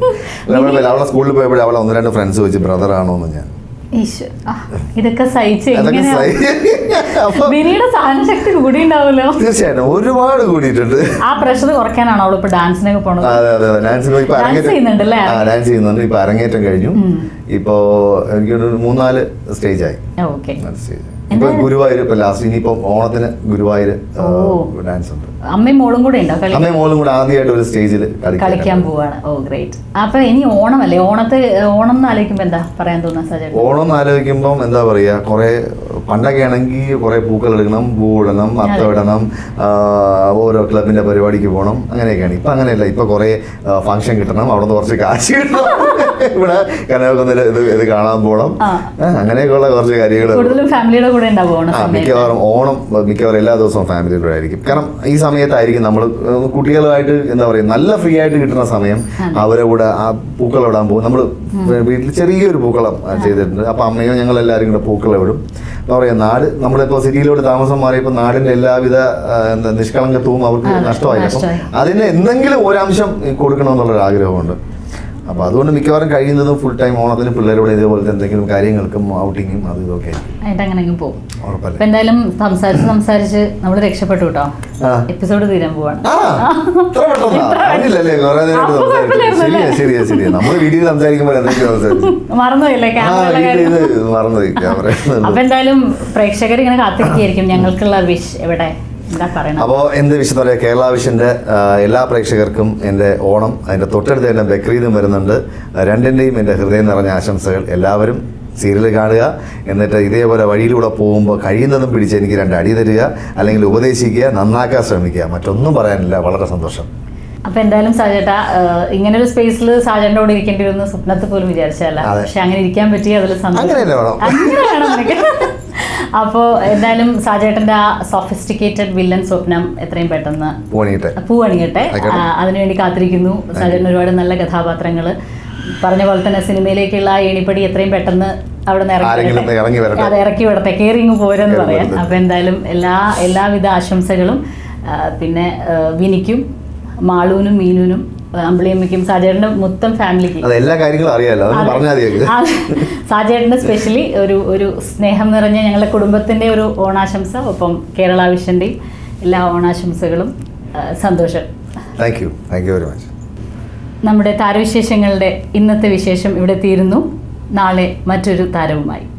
S2: നമ്മളെ അവളെ സ്കൂളിൽ പോയപ്പോഴേ അവളെ ഒന്ന് രണ്ട് ഫ്രണ്ട്സ് വെച്ച് ബ്രദർ ആണോന്ന് ഞാൻ
S1: ഈശ്വ ആ, ഇതൊക്കെ സഹിച്ച്
S2: അതൊക്കെ
S1: എങ്ങനെയാ
S2: സഹി- അപ്പൊ
S1: വിനിയുടെ സഹനശക്തി കൂടി ഉണ്ടാവുമല്ലോ
S2: തീർച്ചയായിട്ടും ഒരുപാട് കൂടിയിട്ടുണ്ട്
S1: ആ പ്രഷർ കുറയ്ക്കാനാണോ അവളിപ്പോ ഡാൻസിനൊക്കെ പോണത്
S2: അതെ അതെ അതെ ഡാൻസ് ഇപ്പൊ
S1: Dance
S2: അരങ്ങേറ്റം
S1: ചെയ്യുന്നുണ്ടല്ലേ?
S2: ആ ഡാൻസ് ചെയ്യുന്നുണ്ട് ഇപ്പൊ അരങ്ങേറ്റം കഴിഞ്ഞു
S1: ഉം.
S2: ഇപ്പോ എനിക്കൊരു മൂന്നാല് സ്റ്റേജ് ആയി
S1: ഓക്കെ
S2: നാല് സ്റ്റേജ് ഇപ്പൊ ഗുരുവായൂർ ഇപ്പൊ ലാസ്റ്റ് ഇനിയിപ്പം ഓണത്തിന് ഗുരുവായൂർ
S1: ഓ.
S2: ഡാൻസ് ഉണ്ട്
S1: അമ്മയും മോളും കൂടെ ഉണ്ടോ കളി
S2: അമ്മയും മോളും കൂടെ ആദ്യമായിട്ട് ഒരു സ്റ്റേജിൽ
S1: കളിക്കാൻ പോവാണ് ഓ ഗ്രേറ്റ് അപ്പൊ ഇനി ഓണമല്ലേ ഓണത്തെ ഓണം എന്ന് ആലോചിക്കുമ്പോ എന്താ പറയാൻ തോന്നുന്ന സജൻ
S2: ഓണം എന്ന് ആലോചിക്കുമ്പം എന്താ പറയുക കുറേ പണ്ടൊക്കെ ആണെങ്കിൽ കുറേ പൂക്കൾ എടുക്കണം പൂ ഇടണം അത്തം ഇടണം ആ, ഓരോ ക്ലബിൻ്റെ പരിപാടിക്ക് പോകണം അങ്ങനെയൊക്കെയാണ് ഇപ്പം അങ്ങനെയല്ല ഇപ്പം കുറേ ഫംഗ്ഷൻ കിട്ടണം അവിടെ നിന്ന് കുറച്ച് കാശ് കിട്ടണം ഇവിടെ കനകക്കുന്നിൽ ഇത് ഇത് കാണാൻ പോകണം
S1: ആ.
S2: ആ, അങ്ങനെയൊക്കെയുള്ള കുറച്ച് കാര്യങ്ങൾ
S1: കൂടുതലും ഫാമിലിയുടെ കൂടെ ഉണ്ടാവും ഓണ
S2: ആ
S1: സമയത്ത്
S2: മിക്കവാറും ഓണം മിക്കവാറും എല്ലാ ദിവസവും ഫാമിലിയുടെ ആയിരിക്കും കാരണം ഈ സമയത്തായിരിക്കും നമ്മൾ കുട്ടികളുമായിട്ട് എന്താ പറയുക നല്ല ഫ്രീ ആയിട്ട് കിട്ടുന്ന സമയം
S1: അതെ.
S2: അവരെ കൂടെ ആ പൂക്കളം ഇടാൻ പോകും നമ്മൾ വീട്ടിൽ ചെറിയൊരു പൂക്കളം ആ, ചെയ്തിട്ടുണ്ട് അപ്പം അമ്മയോ ഞങ്ങൾ എല്ലാവരും കൂടെ പൂക്കളം ഇടും എന്താ പറയുക നാട് നമ്മളിപ്പോൾ സിറ്റിയിലോട്ട് താമസം മാറിയപ്പോൾ നാടിൻ്റെ എല്ലാവിധ ആ, എന്താ നിഷ്കളങ്കത്വവും അവർക്ക്
S1: അതെ,
S2: നഷ്ടമായി അപ്പം
S1: നഷ്ടമായി.
S2: അതിന് എന്തെങ്കിലും ഒരംശം കൊടുക്കണമെന്നുള്ളൊരു ആഗ്രഹമുണ്ട് അപ്പോൾ അതുകൊണ്ട് മിക്കവാറും കഴിയുന്നതും ഫുൾ ടൈം ഓണത്തിന് പിള്ളേരോട് ഇതേപോലത്തെ എന്തെങ്കിലും കാര്യങ്ങൾക്കും ഔട്ടിങ്ങും അത് ഇതൊക്കെ ആയിരിക്കും
S1: ആയിട്ട് അങ്ങനെ പോകും
S2: ഉറപ്പല്ലേ
S1: അപ്പൊ എന്തായാലും സംസാരിച്ച് സംസാരിച്ച് നമ്മൾ രക്ഷപ്പെട്ടു കേട്ടോ
S2: ആ
S1: എപ്പിസോഡ് തീരാൻ പോവാണ്
S2: ആ, ഇത്ര പെട്ടെന്നാ? അറിയില്ലല്ലേ കുറെ നേരമായിട്ട്
S1: അപ്പൊ
S2: സംസാരിച്ചു
S1: കുഴപ്പമില്ലായിരുന്നല്ലേ?
S2: ശരിയാ ശരിയാ ശരിയാ നമ്മൾ വീട്ടിൽ സംസാരിക്കുമ്പോൾ എന്തെങ്കിലും സംസാരിച്ചു
S1: മറന്നുപോയില്ലേ
S2: ആ
S1: ക്യാമറ
S2: വീട്ടിൽ ഇത് മറന്നുപോയി ക്യാമറ
S1: അപ്പൊ എന്തായാലും പ്രേക്ഷകർ ഇങ്ങനെ കാത്തിരിക്കുകയായിരിക്കും ഞങ്ങൾക്കുള്ള വിഷ് എവിടെ എന്താ പറയണത്
S2: അപ്പോൾ എന്ത് വിഷയം പറയാം കേരള വിഷൻ്റെ എല്ലാ പ്രേക്ഷകർക്കും എൻ്റെ ഓണം അതിൻ്റെ തൊട്ടടുത്ത് തന്നെ ബക്രീദും വരുന്നുണ്ട് രണ്ടിൻ്റെയും എൻ്റെ ഹൃദയം നിറഞ്ഞ ആശംസകൾ എല്ലാവരും സീരിയൽ കാണുക എന്നിട്ട് ഇതേപോലെ വഴിയിലൂടെ പോകുമ്പോൾ കഴിയുന്നതും പിടിച്ച് എനിക്ക് രണ്ട് അടി തരിക അല്ലെങ്കിൽ ഉപദേശിക്കുക നന്നാക്കാൻ ശ്രമിക്കുക മറ്റൊന്നും പറയാനില്ല വളരെ സന്തോഷം
S1: അപ്പൊ എന്തായാലും സാജേട്ടാ ഇങ്ങനെ ഒരു സ്പേസിൽ സാജന്റെ കൂടെ ഇരിക്കേണ്ടി വരുന്ന സ്വപ്നത്തിൽ പോലും വിചാരിച്ചതല്ല
S2: അതെ.
S1: പക്ഷെ അങ്ങനെ ഇരിക്കാൻ പറ്റി അതിൽ സന്തോഷം
S2: അങ്ങനെയല്ലേ വേണം.
S1: അങ്ങനെ വേണം നിനക്ക് അപ്പോ എന്തായാലും സാജേട്ടന്റെ ആ സൊഫിസ്റ്റിക്കേറ്റഡ് വില്ലൻ സ്വപ്നം എത്രയും പെട്ടെന്ന്
S2: പോണിയിട്ട്
S1: പൂ അണിയട്ടെ
S2: ആയിക്കോട്ടെ.
S1: ആ, അതിനുവേണ്ടി കാത്തിരിക്കുന്നു സാജേട്ടൻ ഒരുപാട് നല്ല കഥാപാത്രങ്ങൾ പറഞ്ഞ പോലെ തന്നെ സിനിമയിലേക്കുള്ള ആ ഏണിപ്പടി എത്രയും പെട്ടെന്ന് അവിടെ നിന്ന്
S2: ആരെങ്കിലും
S1: ഇറങ്ങി
S2: ഇറങ്ങി വരട്ടെ.
S1: അതെ ഇറക്കി വിടട്ടെ കയറിങ് പോരെന്ന്
S2: കേറി
S1: പറയാം
S2: വരട്ടെ.
S1: അപ്പൊ എന്തായാലും എല്ലാ എല്ലാവിധ ആശംസകളും ആ, പിന്നെ ആ, വിനിക്കും മാളൂനും മീനുനും അമ്പിളിയമ്മയ്ക്കും സാജേട്ടൻ്റെ മൊത്തം ഫാമിലിക്ക്
S2: അത് എല്ലാ കാര്യങ്ങളും അറിയാലോ അതൊന്ന് പറഞ്ഞാൽ മതി
S1: ആ, സാജേട്ടന് സ്പെഷ്യലി ഒരു ഒരു സ്നേഹം നിറഞ്ഞ ഞങ്ങളുടെ കുടുംബത്തിൻ്റെ ഒരു ഓണാശംസ ഒപ്പം കേരള വിഷൻ്റെയും എല്ലാ ഓണാശംസകളും ആ, സന്തോഷം
S2: thank you thank you very much
S1: നമ്മുടെ താരവിശേഷങ്ങളുടെ ഇന്നത്തെ വിശേഷം ഇവിടെ തീരുന്നു നാളെ മറ്റൊരു താരവുമായി